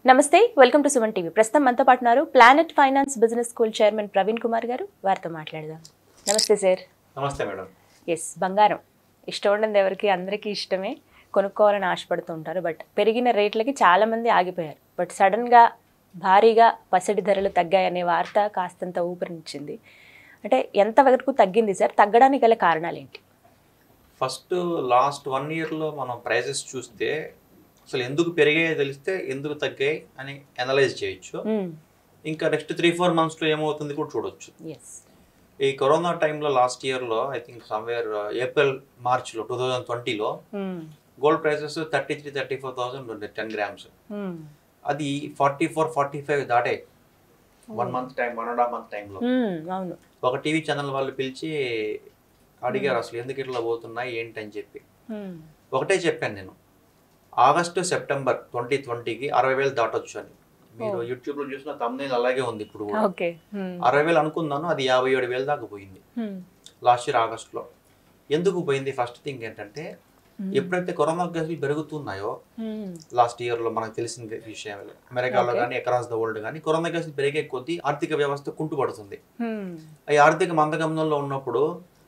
నమస్తే welcome to Suman TV ప్రస్తుతం మనతో పాటు ఉన్నారు planet finance business school chairman Praveen Kumar గారు వారితో మాట్లాడదాం నమస్తే సార్ నమస్తే మేడం ఎస్ బంగారం ఇష్టం ఉండదు ఎవరికి అందరికీ ఇష్టమే కొనుక్కోవాలని ఆశపడుతూ ఉంటారు బట్ పెరిగిన రేట్లకి చాలామంది ఆగిపోయారు బట్ సడన్గా భారీగా పసిడి ధరలు తగ్గాయనే వార్త కాస్తంత ఊపిరినిచ్చింది అంటే ఎంత వరకు తగ్గింది సార్ తగ్గడానికి గల కారణాలు ఏంటి ఫస్ట్ లాస్ట్ వన్ ఇయర్లో మనం ప్రైజెస్ చూస్తే అసలు ఎందుకు పెరిగాయో తెలిస్తే ఎందుకు తగ్గాయి అని అనలైజ్ చేయొచ్చు ఇంకా నెక్స్ట్ త్రీ ఫోర్ మంత్స్లో ఏమవుతుంది కూడా చూడొచ్చు ఎస్ ఈ కరోనా టైంలో లాస్ట్ ఇయర్లో ఐ థింక్ సమ్వేర్ ఏప్రిల్ మార్చ్లో టూ థౌజండ్ ట్వంటీలో gold prices thirty three thirty four thousand ఉండే టెన్ గ్రామ్స్ అది ఫార్టీ ఫోర్ ఫార్టీ ఫైవ్ దాటే one month time one and half month టైంలో అవును ఒక టీవీ ఛానల్ వాళ్ళు పిలిచి అడిగారు అసలు ఎందుకు ఇట్లా పోతున్నాయి ఏంటి అని చెప్పి Hmm. ఒకటే చెప్పాను నేను ఆగస్టు సెప్టెంబర్ ట్వంటీ ట్వంటీకి అరవై వేలు దాటొచ్చు అని మీరు Oh. యూట్యూబ్లో చూసిన తమ్నేల్ అలాగే ఉంది ఇప్పుడు కూడా ఓకే Hmm. అరవై వేలు అనుకున్నాను అది యాభై ఏడు వేలు దాకా పోయింది Hmm. లాస్ట్ ఇయర్ ఆగస్టులో ఎందుకు పోయింది ఫస్ట్ థింగ్ ఏంటంటే Hmm. ఎప్పుడైతే కరోనా కేసులు పెరుగుతున్నాయో Hmm. లాస్ట్ ఇయర్లో మనకు తెలిసిన విషయం అమెరికాలో Okay. కానీ అక్రాస్ ద వరల్డ్ కానీ కరోనా కేసులు పెరిగే కొద్దీ ఆర్థిక వ్యవస్థ కుంటుపడుతుంది Hmm. ఈ ఆర్థిక మందగమనంలో ఉన్నప్పుడు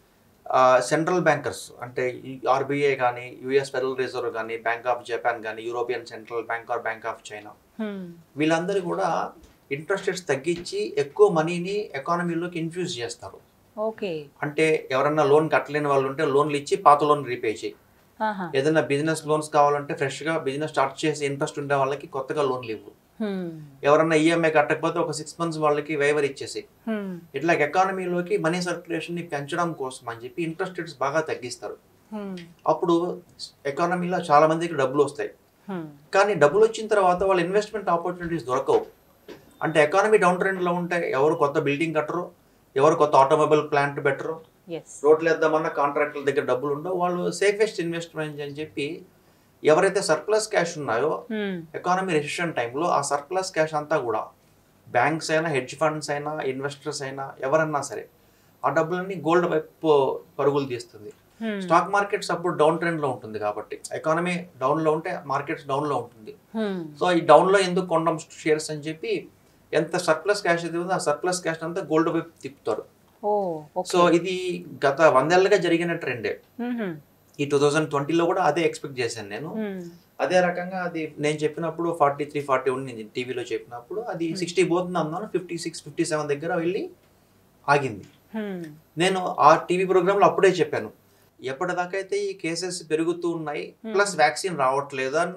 సెంట్రల్ బ్యాంకర్స్ అంటే ఈ ఆర్బీఐ కానీ యుఎస్ ఫెడరల్ రిజర్వ్ కానీ బ్యాంక్ ఆఫ్ జపాన్ కానీ European central bank or bank of China Hmm. వీళ్ళందరూ కూడా ఇంట్రెస్ట్ రేట్స్ తగ్గించి ఎక్కువ మనీని ఎకానమీలోకి ఇన్ఫ్యూజ్ చేస్తారు ఓకే అంటే ఎవరన్నా లోన్ కట్టలేని వాళ్ళు ఉంటే లోన్లు ఇచ్చి పాత లోన్ రీపే చేయి ఆహా. ఏదైనా బిజినెస్ లోన్స్ కావాలంటే ఫ్రెష్గా బిజినెస్ స్టార్ట్ చేసి ఇంట్రెస్ట్ ఉండే వాళ్ళకి కొత్తగా లోన్లు ఇవ్వు Hmm. ఎవరన్నా ఈఎంఐ కట్టకపోతే ఒక సిక్స్ మంత్స్ వాళ్ళకి వైవర్ ఇచ్చేసి Hmm. ఇట్లా ఎకానమీలోకి మనీ సర్క్యులేషన్ ని పెంచడం కోసం అని చెప్పి ఇంట్రెస్ట్ రేట్స్ బాగా తగ్గిస్తారు Hmm. అప్పుడు ఎకానమీలో చాలా మందికి డబ్బులు వస్తాయి Hmm. కానీ డబ్బులు వచ్చిన తర్వాత వాళ్ళ ఇన్వెస్ట్మెంట్ ఆపర్చునిటీస్ దొరకవు అంటే ఎకానమీ డౌన్ ట్రెండ్లో ఉంటే ఎవరు కొత్త బిల్డింగ్ కట్టరు ఎవరు కొత్త ఆటోమొబైల్ ప్లాంట్ పెట్టరు Yes. రోడ్లు వేద్దామన్న కాంట్రాక్టుల దగ్గర డబ్బులు ఉండవు వాళ్ళు సేఫెస్ట్ ఇన్వెస్ట్మెంట్ అని చెప్పి ఎవరైతే సర్ప్లస్ క్యాష్ ఉన్నాయో Hmm. ఎకానమీ రెసిషన్ టైంలో ఆ సర్ప్లస్ క్యాష్ అంతా కూడా బ్యాంక్స్ అయినా హెడ్జ్ ఫండ్స్ అయినా ఇన్వెస్టర్స్ అయినా ఎవరన్నా సరే ఆ డబ్బులన్నీ గోల్డ్ వైపు పరుగులు తీస్తుంది Hmm. స్టాక్ మార్కెట్స్ అప్పుడు డౌన్ ట్రెండ్లో ఉంటుంది కాబట్టి ఎకానమీ డౌన్లో ఉంటే మార్కెట్స్ డౌన్లో ఉంటుంది Hmm. సో ఈ డౌన్లో ఎందుకు కొండం షేర్స్ అని చెప్పి ఎంత సర్ప్లస్ క్యాష్ అయితే ఉందో ఆ సర్ప్లస్ క్యాష్ అంతా గోల్డ్ వైపు తిప్పుతారు Oh, okay. సో ఇది గత వందేళ్లుగా జరిగిన ట్రెండే Mhm. ఈ టూ థౌజండ్ ట్వంటీలో కూడా అదే ఎక్స్పెక్ట్ చేశాను నేను Hmm. అదే రకంగా అది నేను చెప్పినప్పుడు ఫార్టీ త్రీ ఫార్టీ ఉండింది టీవీలో చెప్పినప్పుడు అది Hmm. సిక్స్టీ పోతుంది అన్నాను ఫిఫ్టీ సిక్స్ ఫిఫ్టీ సెవెన్ దగ్గర వెళ్ళి ఆగింది Hmm. నేను ఆ టీవీ ప్రోగ్రాంలో అప్పుడే చెప్పాను ఎప్పటిదాకా అయితే ఈ కేసెస్ పెరుగుతూ ఉన్నాయి Hmm. ప్లస్ వ్యాక్సిన్ రావట్లేదు అన్న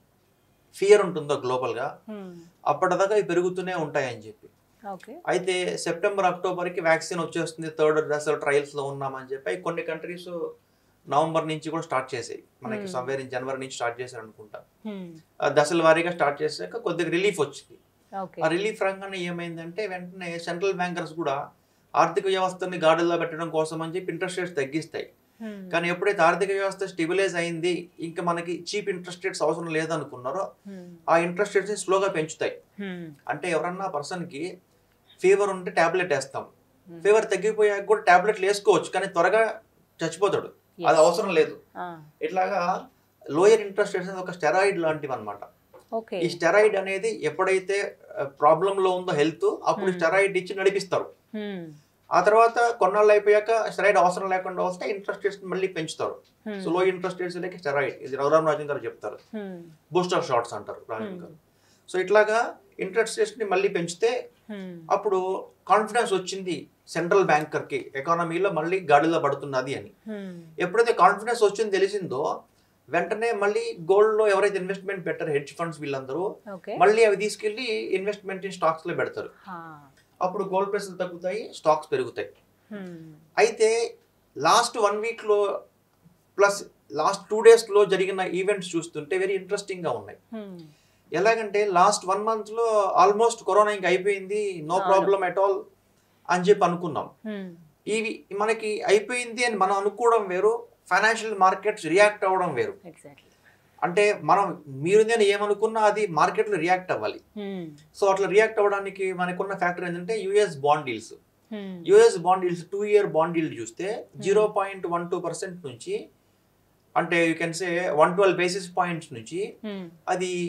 ఫియర్ ఉంటుందో గ్లోబల్గా Hmm. అప్పటిదాకా ఇవి పెరుగుతూనే ఉంటాయని చెప్పి Okay. అయితే సెప్టెంబర్ అక్టోబర్కి వ్యాక్సిన్ వచ్చేస్తుంది థర్డ్ దశ ట్రయల్స్లో ఉన్నామని చెప్పి అవి కొన్ని కంట్రీస్ నవంబర్ నుంచి కూడా స్టార్ట్ చేసాయి మనకి Hmm. సమ్వేర్ జనవరి నుంచి స్టార్ట్ చేశారు అనుకుంటా Hmm. ఆ దశల వారీగా స్టార్ట్ చేశాక కొద్దిగా రిలీఫ్ వచ్చింది Okay. ఆ రిలీఫ్ రంగానే ఏమైందంటే వెంటనే సెంట్రల్ బ్యాంకర్స్ కూడా ఆర్థిక వ్యవస్థని గాడిలో పెట్టడం కోసం అని చెప్పి ఇంట్రెస్ట్ రేట్స్ తగ్గిస్తాయి Hmm. కానీ ఎప్పుడైతే ఆర్థిక వ్యవస్థ స్టెబిలైజ్ అయింది ఇంకా మనకి చీప్ ఇంట్రెస్ట్ రేట్స్ అవసరం లేదనుకున్నారో Hmm. ఆ ఇంట్రెస్ట్ రేట్స్ స్లోగా పెంచుతాయి Hmm. అంటే ఎవరన్నా పర్సన్కి ఫీవర్ ఉంటే ట్యాబ్లెట్ వేస్తాం Hmm. ఫీవర్ తగ్గిపోయాక కూడా ట్యాబ్లెట్లు వేసుకోవచ్చు కానీ త్వరగా చచ్చిపోతాడు Yes. అది అవసరం లేదు Ah. ఇట్లాగా లోయర్ ఇంట్రెస్ట్ రేట్స్ అనేది ఒక స్టెరాయిడ్ లాంటివి అనమాట Okay. ఈ స్టెరాయిడ్ అనేది ఎప్పుడైతే ప్రాబ్లం లో ఉందో హెల్త్ అప్పుడు Hmm. స్టెరాయిడ్ ఇచ్చి నడిపిస్తారు Hmm. ఆ తర్వాత కొన్నాళ్ళు అయిపోయాక స్టెరాయిడ్ అవసరం లేకుండా వస్తే ఇంట్రెస్ట్ రేట్స్ మళ్ళీ పెంచుతారు Hmm. So low interest rates లేక స్టెరాయిడ్ ఇది రఘురామ్ రాజన్ గారు చెప్తారు Hmm. బూస్టర్ షాట్స్ అంటారు రాజన్ Hmm. గారు సో ఇట్లాగా ఇంట్రెస్ట్ రేట్స్ ని మళ్ళీ పెంచితే Hmm. అప్పుడు కాన్ఫిడెన్స్ వచ్చింది సెంట్రల్ బ్యాంకర్ కి ఎకానమీలో మళ్ళీ గాడిలో పడుతున్నది అని Hmm. ఎప్పుడైతే కాన్ఫిడెన్స్ వచ్చింది తెలిసిందో వెంటనే మళ్ళీ గోల్డ్ లో ఎవరైతే ఇన్వెస్ట్మెంట్ పెట్టారో హెడ్జ్ ఫండ్స్ వీళ్ళందరూ Okay. మళ్ళీ అవి తీసుకెళ్లి ఇన్వెస్ట్మెంట్ ఇన్ స్టాక్స్ లో పెడతారు Ah. అప్పుడు గోల్డ్ ప్రైస్లు తగ్గుతాయి స్టాక్స్ పెరుగుతాయి Hmm. అయితే లాస్ట్ వన్ వీక్ లో ప్లస్ లాస్ట్ టూ డేస్ లో జరిగిన ఈవెంట్స్ చూస్తుంటే వెరీ ఇంట్రెస్టింగ్ గా ఉన్నాయి Hmm. ఎలాగంటే లాస్ట్ వన్ మంత్ లో ఆల్మోస్ట్ కరోనా ఇంకా అయిపోయింది నో అవును. ప్రాబ్లం ఎట్ ఆల్ అని చెప్పి అనుకున్నాం Hmm. ఇవి మనకి అయిపోయింది అని మనం అనుకోవడం వేరు ఫైనాన్షియల్ మార్కెట్స్ రియాక్ట్ అవ్వడం వేరు Exactly. అంటే మనం మీరు నేను ఏమనుకున్నా అది మార్కెట్లో రియాక్ట్ అవ్వాలి Hmm. సో అట్లా రియాక్ట్ అవ్వడానికి మనకున్న ఫ్యాక్టర్ ఏంటంటే US bond deals Hmm. US bond deals two year bond deal చూస్తే zero point one two percent నుంచి అంటే you can say one twelve basis points నుంచి Hmm. అది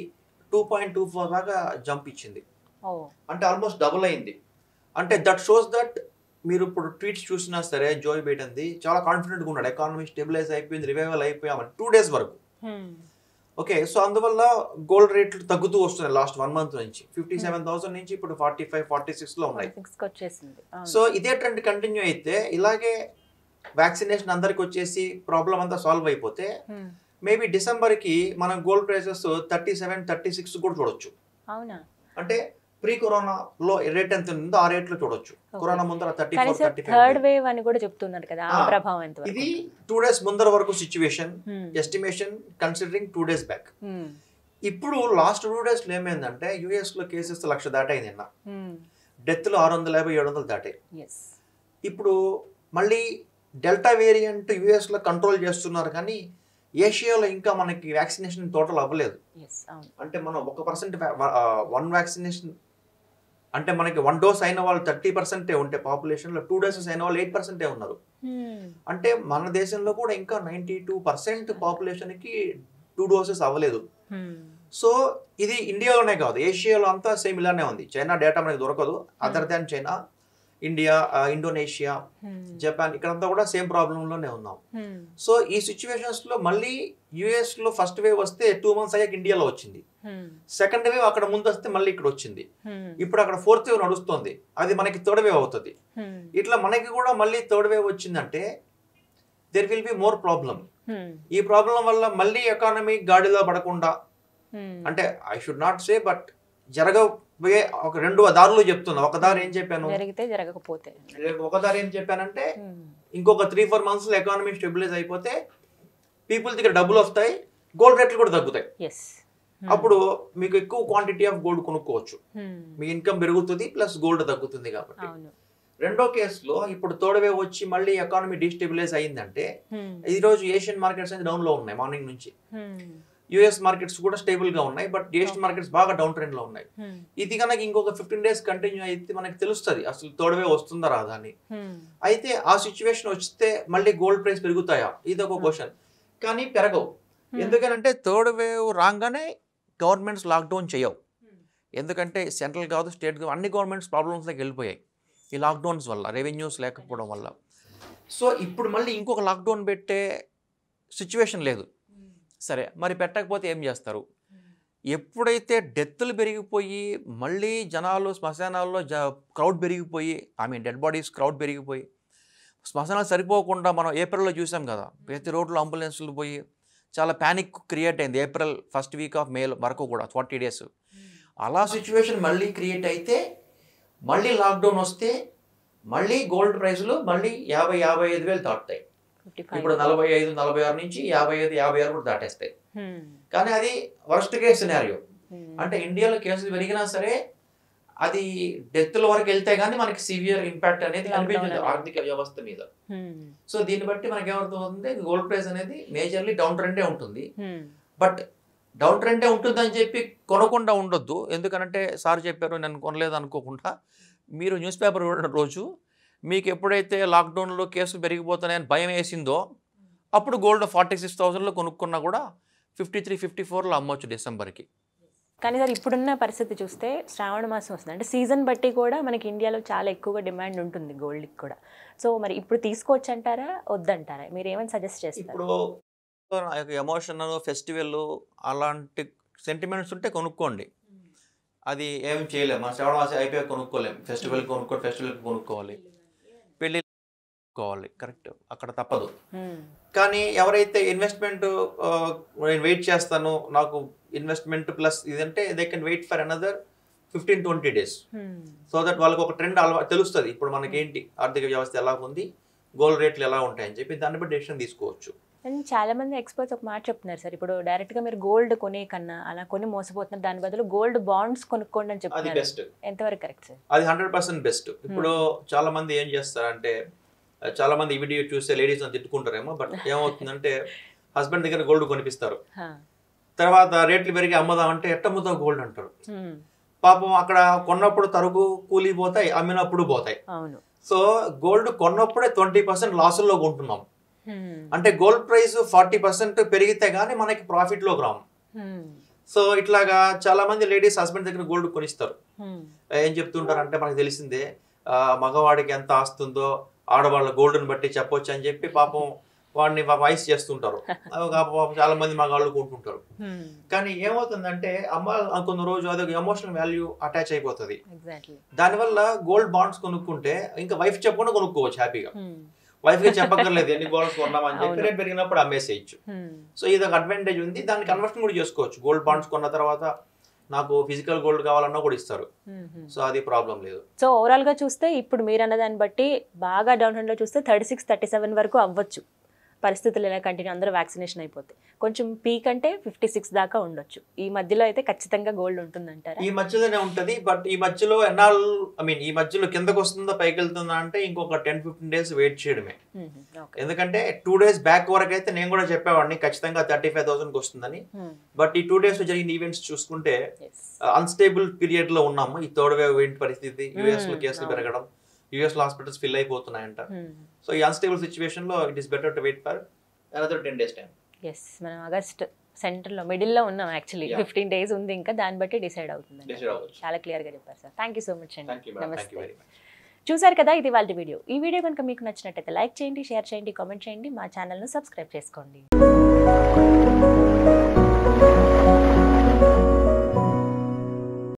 టూ పాయింట్ టూ ఫోర్ దాకా జంప్ ఇచ్చింది ఓ అంటే ఆల్మోస్ట్ డబుల్ అయింది అంటే దట్ షోస్ దట్ మీరు ఇప్పుడు ట్వీట్స్ చూసినా సరే జోయ్ బైడెన్ది చాలా కాన్ఫిడెంట్గా ఉన్నాడు ఎకానమీ స్టెబిలైజ్ అయిపోయింది రివైవల్ అయిపోయామని టూ డేస్ వరకు హ్మ్. ఓకే సో అందువల్ల గోల్డ్ రేట్లు తగ్గుతూ వస్తున్నాయి లాస్ట్ వన్ మంత్ నుంచి ఫిఫ్టీ సెవెన్ థౌసండ్ నుంచి ఇప్పుడు ఫార్టీ ఫైవ్ ఫార్టీ సిక్స్లో ఉన్నాయి Six కి వచ్చేసింది అవును. సో ఇదే ట్రెండ్ కంటిన్యూ అయితే ఇలాగే వ్యాక్సినేషన్ అందరికి వచ్చేసి ప్రాబ్లం అంతా సాల్వ్ అయిపోతే హ్మ్. మేబీ డిసెంబర్కి మనం gold prices thirty seven thirty six కూడా చూడొచ్చు అవునా అంటే ప్రీ కరోనాలో రేట్ ఎంత ఉందో ఆ రేట్లో చూడొచ్చు కరోనా ముందర థర్టీ కానీ four sir thirty third five wave అని కూడా చెప్తున్నారు కదా ఆ ఆ, ప్రభావం ఎంతవరకు ఇది టూ డేస్ ముందర వరకు సిచ్యువేషన్ హ్మ్. Estimation considering two days back హ్మ్. ఇప్పుడు లాస్ట్ టూ డేస్లో ఏమైందంటే యూఎస్లో కేసెస్ లక్ష దాటాయి నిన్న హ్మ్. డెత్లు ఆరు వందల యాభై ఏడు వందలు దాటాయి ఎస్ ఇప్పుడు మళ్ళీ డెల్టా వేరియంట్ యూఎస్లో కంట్రోల్ చేస్తున్నారు కానీ ఏషియాలో ఇంకా మనకి వ్యాక్సినేషన్ టోటల్ అవ్వలేదు ఎస్ అవును అంటే మనం ఒక పర్సెంట్ వన్ వ్యాక్సినేషన్ అంటే మనకి వన్ డోస్ అయిన వాళ్ళు థర్టీ పర్సెంటే ఉంటే పాపులేషన్లో టూ డోసెస్ అయిన వాళ్ళు ఎయిట్ పర్సెంటే ఉన్నారు హ్మ్. అంటే మన దేశంలో కూడా ఇంకా నైంటీ టూ పర్సెంట్ పాపులేషన్కి టూ డోసెస్ అవ్వలేదు హ్మ్. సో ఇది ఇండియాలోనే కాదు ఏషియాలో అంతా సేమ్ ఇలానే ఉంది చైనా డేటా మనకి దొరకదు అదర్ దాన్ చైనా ఇండియా ఆ, ఇండోనేషియా హ్మ్. జపాన్ ఇక్కడంతా కూడా సేమ్ ప్రాబ్లంలోనే ఉన్నాం హ్మ్. సో ఈ సిచ్యువేషన్స్లో మళ్ళీ యూఎస్లో ఫస్ట్ వేవ్ వస్తే టూ మంత్స్ అయ్యాక ఇండియాలో వచ్చింది హ్మ్. సెకండ్ వేవ్ అక్కడ ముందు వస్తే మళ్ళీ ఇక్కడ వచ్చింది హ్మ్. ఇప్పుడు అక్కడ ఫోర్త్ వేవ్ నడుస్తుంది అది మనకి థర్డ్ వేవ్ అవుతుంది హ్మ్. ఇట్లా మనకి కూడా మళ్ళీ థర్డ్ వేవ్ వచ్చిందంటే there will be more problem హ్మ్. ఈ ప్రాబ్లం వల్ల మళ్ళీ ఎకానమీ గాడిలో పడకుండా హ్మ్. అంటే I should not say but జరగబోయే ఒక రెండు దారులు చెప్తున్నా ఒక దారి ఏం చెప్పాను జరిగితే జరగకపోతే ఒక దారి ఏం చెప్పానంటే హ్మ్. ఇంకొక త్రీ ఫోర్ మంత్స్లో ఎకానమీ స్టెబిలైజ్ అయిపోతే పీపుల్ దగ్గర డబ్బులు వస్తాయి గోల్డ్ రేట్లు కూడా తగ్గుతాయి ఎస్ అప్పుడు మీకు ఎక్కువ క్వాంటిటీ ఆఫ్ గోల్డ్ కొనుక్కోవచ్చు హ్మ్. మీ ఇన్కమ్ పెరుగుతుంది ప్లస్ గోల్డ్ తగ్గుతుంది కాబట్టి అవును రెండో కేసులో ఇప్పుడు థర్డ్ వేవ్ వచ్చి మళ్ళీ ఎకానమీ డిస్టెబిలైజ్ అయిందంటే హ్మ్. ఈ రోజు ఏషియన్ మార్కెట్స్ అనేది డౌన్ లో ఉన్నాయి మార్నింగ్ నుంచి హ్మ్. యుఎస్ మార్కెట్స్ కూడా స్టేబుల్ గా ఉన్నాయి బట్ ఏషియన్ మార్కెట్స్ బాగా డౌన్ ట్రెండ్ లో ఉన్నాయి హ్మ్. ఇది కనుక ఇంకొక ఫిఫ్టీన్ డేస్ కంటిన్యూ అయితే మనకి తెలుస్తుంది అసలు థర్డ్ వేవ్ వస్తుందా రాదా అని హ్మ్. అయితే ఆ సిచ్యువేషన్ వస్తే మళ్ళీ గోల్డ్ ప్రైస్ పెరుగుతాయా ఇది ఒక క్వశ్చన్ కానీ పెరగవు ఎందుకనంటే థర్డ్ వేవ్ రాగానే గవర్నమెంట్స్ లాక్డౌన్ చేయవు ఎందుకంటే సెంట్రల్ కాదు స్టేట్ కాదు అన్ని గవర్నమెంట్స్ ప్రాబ్లమ్స్లోకి వెళ్ళిపోయాయి ఈ లాక్డౌన్స్ వల్ల రెవెన్యూస్ లేకపోవడం వల్ల సో ఇప్పుడు మళ్ళీ ఇంకొక లాక్డౌన్ పెట్టే సిచ్యువేషన్ లేదు సరే మరి పెట్టకపోతే ఏం చేస్తారు ఎప్పుడైతే డెత్లు పెరిగిపోయి మళ్ళీ జనాలు శ్మశానాల్లో జ క్రౌడ్ పెరిగిపోయి I mean dead bodies crowd పెరిగిపోయి శ్మశానాలు సరిపోకుండా మనం ఏప్రిల్లో చూసాం కదా ప్రతి రోడ్లో అంబులెన్స్లు పోయి చాలా ప్యానిక్ క్రియేట్ అయింది April first week of May వరకు కూడా ఫార్టీ డేస్ అలా సిచ్యువేషన్ మళ్ళీ క్రియేట్ అయితే మళ్ళీ లాక్డౌన్ వస్తే మళ్ళీ గోల్డ్ ప్రైస్లు మళ్ళీ యాభై యాభై ఐదు వేలు దాటుతాయి ఫిఫ్టీ ఫైవ్ ఇప్పుడు నలభై ఐదు నలభై ఆరు నుంచి యాభై ఐదు యాభై ఆరు కూడా దాటేస్తాయి హ్మ్. కానీ అది వర్స్ట్ కేస్ సినారియో హ్మ్. అంటే ఇండియాలో కేసులు పెరిగినా సరే అది డెత్ల వరకు వెళ్తే కానీ మనకి సివియర్ ఇంపాక్ట్ అనేది Lockdown కనిపించదు అనేది. ఆర్థిక వ్యవస్థ మీద హ్మ్. సో దీన్ని బట్టి మనకి ఏమవుతుంది గోల్డ్ ప్రైస్ అనేది మేజర్లీ డౌన్ ట్రెండే ఉంటుంది హ్మ్. బట్ డౌన్ ట్రెండే ఉంటుందని చెప్పి కొనకుండా ఉండొద్దు ఎందుకనంటే సార్ చెప్పారు నేను కొనలేదు అనుకోకుండా మీరు న్యూస్ పేపర్ రోజు మీకు ఎప్పుడైతే లాక్డౌన్లో కేసులు పెరిగిపోతున్నాయని భయం వేసిందో అప్పుడు గోల్డ్ ఫార్టీ సిక్స్ థౌసండ్లో కొనుక్కున్నా కూడా ఫిఫ్టీ త్రీ ఫిఫ్టీ ఫోర్లో అమ్మొచ్చు డిసెంబర్కి కానీ సార్ ఇప్పుడున్న పరిస్థితి చూస్తే శ్రావణ మాసం వస్తుంది అంటే సీజన్ బట్టి కూడా మనకి ఇండియాలో చాలా ఎక్కువగా డిమాండ్ ఉంటుంది గోల్డ్కి కూడా సో మరి ఇప్పుడు తీసుకోవచ్చు అంటారా వద్దంటారా మీరు ఏమైనా సజెస్ట్ చేస్తారు ఇప్పుడు ఎమోషన్ ఫెస్టివల్ అలాంటి సెంటిమెంట్స్ ఉంటే కొనుక్కోండి అది ఏం చేయలేము మన శ్రవణ మాసం అయిపోయి కొనుక్కోలేము ఫెస్టివల్ కొనుక్కో ఫెస్టివల్కి కొనుక్కోవాలి పెళ్ళి కొనుక్కోవాలి కరెక్ట్ అక్కడ తప్పదు కానీ ఎవరైతే ఇన్వెస్ట్మెంట్ నేను వెయిట్ చేస్తాను నాకు ఇన్వెస్ట్మెంట్ ప్లస్ ఇదంటే they can wait for another fifteen twenty days so that వాళ్ళకి ఒక ట్రెండ్ అలవా తెలుస్తుంది ఇప్పుడు మనకేంటి ఆర్థిక వ్యవస్థ ఎలా ఉంది గోల్డ్ రేట్లు ఎలా ఉంటాయని చెప్పి దాన్ని బట్టి డెసిషన్ తీసుకోవచ్చు అండ్ చాలా మంది ఎక్స్పర్ట్స్ ఒక మాట చెప్తున్నారు సార్ ఇప్పుడు డైరెక్ట్ గా మీరు గోల్డ్ కొనే కన్నా అలా కొని మోసపోతున్నారు దాని బదులు గోల్డ్ బాండ్స్ కొనుక్కోండి అని అది చెప్తున్నారు బెస్ట్ ఎంతవరకు కరెక్ట్ సార్ అది హండ్రెడ్ పర్సెంట్ బెస్ట్ ఇప్పుడు చాలా మంది ఏం చేస్తారంటే చాలా మంది ఈ వీడియో చూస్తే లేడీస్ తిట్టుకుంటారేమో బట్ ఏమవుతుందంటే హస్బెండ్ దగ్గర గోల్డ్ కొనిపిస్తారు తర్వాత రేట్లు పెరిగి అమ్మదామంటే ఎట్టమ్ముతావు గోల్డ్ అంటారు పాపం అక్కడ కొన్నప్పుడు తరుగు కూలీ పోతాయి అమ్మినప్పుడు పోతాయి అవును సో గోల్డ్ కొన్నప్పుడే ట్వంటీ పర్సెంట్ లాసుల్లో కొంటున్నాం Hmm. అంటే గోల్డ్ ప్రైస్ ఫార్టీ పర్సెంట్ పెరిగితే గానీ మనకి ప్రాఫిట్లోకి రాము Hmm. సో ఇట్లాగా చాలా మంది లేడీస్ హస్బెండ్ దగ్గర గోల్డ్ కొనిస్తారు Hmm. ఏం చెప్తుంటారు అంటే మనకు తెలిసిందే ఆ, మగవాడికి ఎంత ఆస్తుందో ఆడవాళ్ళ గోల్డ్ని బట్టి చెప్పొచ్చు అని చెప్పి పాపం వాడిని వాయిస్ చేస్తుంటారు అవి పాపం చాలా మంది మగవాళ్ళు కొంటుంటారు Hmm. కానీ ఏమవుతుందంటే అమ్మ కొన్ని రోజు అదొక ఎమోషనల్ వాల్యూ అటాచ్ అయిపోతుంది Exactly. దానివల్ల గోల్డ్ బాండ్స్ కొనుక్కుంటే ఇంకా వైఫ్ చెప్పకుండా కొనుక్కోవచ్చు హ్యాపీగా Hmm. వైఫ్ కి చెప్పక్కర్లేదు ఎన్ని గోల్డ్స్ కొన్నామని చెప్పి అవును. రేట్ పెరిగినప్పుడు అమ్మేసేయచ్చు Hmm. సో ఇది ఒక అడ్వాంటేజ్ ఉంది దాన్ని కన్వర్షన్ కూడా చేసుకోవచ్చు గోల్డ్ బాండ్స్ కొన్న తర్వాత నాకు ఫిజికల్ గోల్డ్ కావాలన్నా కూడా ఇస్తారు Hmm. Hmm. సో అది ప్రాబ్లం లేదు సో ఓవరాల్ గా చూస్తే ఇప్పుడు మీరు అన్న దాన్ని బట్టి బాగా డౌన్ లో చూస్తే థర్టీ సిక్స్ థర్టీ సెవెన్ వరకు అవ్వచ్చు పరిస్థితులు ఇలా కంటిన్యూ అందరూ వ్యాక్సినేషన్ అయిపోతే కొంచెం పీక్ అంటే ఫిఫ్టీ సిక్స్ దాకా ఉండొచ్చు ఈ మధ్యలో అయితే ఖచ్చితంగా గోల్డ్ ఉంటుందంటారా ఈ మధ్యలోనే ఉంటది బట్ ఈ మధ్యలో ఎన్నాళ్ళు ఐ మీన్ ఈ మధ్యలో కిందకు వస్తుందా పైకి వెళ్తుందా అంటే ఇంకొక టెన్ ఫిఫ్టీన్ డేస్ వెయిట్ చేయడమే Hmm. Hmm. Okay. ఎందుకంటే టూ డేస్ బ్యాక్ వరకు అయితే నేను కూడా చెప్పేవాడిని ఖచ్చితంగా థర్టీ ఫైవ్ థౌసండ్కి వస్తుందని Hmm. బట్ ఈ టూ డేస్ లో జరిగిన ఈవెంట్స్ చూసుకుంటే Yes. అన్స్టేబుల్ పీరియడ్ లో ఉన్నాము ఈ థర్డ్ వేవ్ ఏంటి పరిస్థితి యుఎస్ లో Hmm, కేసులు అవును. పెరగడం యుఎస్ లో హాస్పిటల్స్ ఫిల్ అయిపోతున్నాయంట Hmm. సో ఈ అన్స్టేబుల్ సిచ్యువేషన్ లో it is better to wait for another ten days time as మనం ఆగస్ట్ సెంటర్లో మిడిల్లో ఉన్నాం యాక్చువల్లీ Yeah. ఫిఫ్టీన్ డేస్ ఉంది ఇంకా దాన్ని బట్టి డిసైడ్ అవుతుంది Decide అవ్వచ్చు. చాలా క్లియర్గా చెప్పారు sir thank you so much thank అండి యూ మేడం థ్యాంక్ యూ నమస్తే వెరీ మచ్ చూసారు కదా ఇది వాళ్ళ వీడియో ఈ వీడియో కనుక మీకు నచ్చినట్టయితే లైక్ చేయండి షేర్ చేయండి కామెంట్ చేయండి మా ఛానల్ను సబ్స్క్రైబ్ చేసుకోండి